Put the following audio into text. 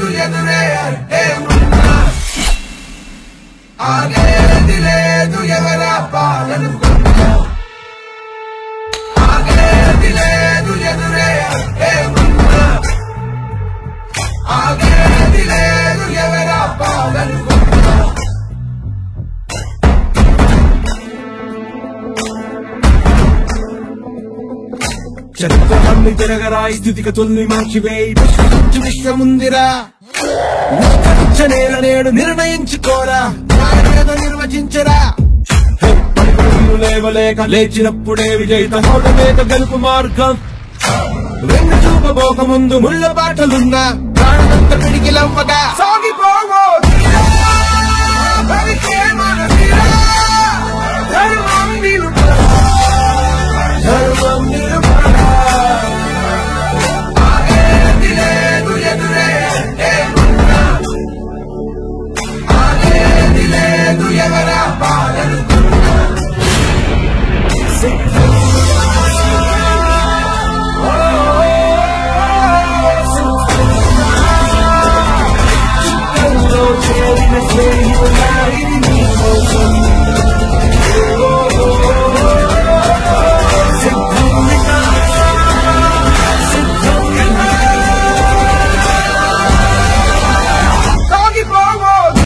లేదు ఎదురే అంటే ఉన్నా ఆగేది లేదు ఎవరా పాలనుకున్నా ఆగేది లేదు ఎదురే అంటే ఉన్నా ఆగేది లేదు ఎవరా పాలనుకున్నా చరిత్రలన్నీ తిరగరా ఈ స్థితిగతుల్ని మార్చివేయి విశ్వసించు విశ్వముందిరా నిష్కరించనేల నేడు నిర్ణయించుకోరా న్యాయమేదో నిర్వచించరా హే, పలుకులు లేవలేక లేచినప్పుడే విజయిత హోటమేక గెలుపు మార్గం వెన్ను చూపబోక ముందు ముళ్ళ బాటలున్నా ప్రాణమంత పిడికిలవ్వగా సాగిపోవో భవికే